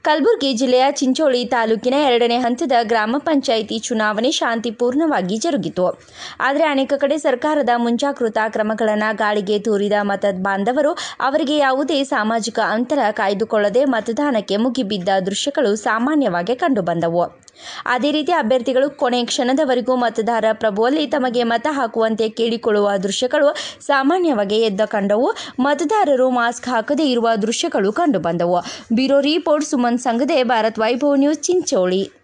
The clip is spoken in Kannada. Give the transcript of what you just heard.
ಕಲಬುರಗಿ ಜಿಲ್ಲೆಯ ಚಿಂಚೋಳಿ ತಾಲೂಕಿನ ಎರಡನೇ ಹಂತದ ಗ್ರಾಮ ಪಂಚಾಯಿತಿ ಚುನಾವಣೆ ಶಾಂತಿಪೂರ್ಣವಾಗಿ ಜರುಗಿತು ಆದರೆ ಅನೇಕ ಕಡೆ ಸರ್ಕಾರದ ಮುಂಜಾಗೃತಾ ಕ್ರಮಗಳನ್ನು ಗಾಳಿಗೆ ತೂರಿದ ಮತ ಬಾಂಧವರು ಅವರಿಗೆ ಯಾವುದೇ ಸಾಮಾಜಿಕ ಅಂತರ ಕಾಯ್ದುಕೊಳ್ಳದೆ ಮತದಾನಕ್ಕೆ ಮುಗಿಬಿದ್ದ ದೃಶ್ಯಗಳು ಸಾಮಾನ್ಯವಾಗಿ ಕಂಡುಬಂದವು ಅದೇ ರೀತಿ ಅಭ್ಯರ್ಥಿಗಳು ಕೊನೆ ಕ್ಷಣದವರೆಗೂ ಮತದಾರ ಪ್ರಭುವಲ್ಲಿ ತಮಗೆ ಮತ ಹಾಕುವಂತೆ ಕೇಳಿಕೊಳ್ಳುವ ದೃಶ್ಯಗಳು ಸಾಮಾನ್ಯವಾಗಿ ಎದ್ದ ಕಂಡವು ಮತದಾರರು ಮಾಸ್ಕ್ ಹಾಕದೇ ಇರುವ ದೃಶ್ಯಗಳು ಕಂಡುಬಂದವು bureau report Suman Sangade Bharat Vaibhav news Chincholi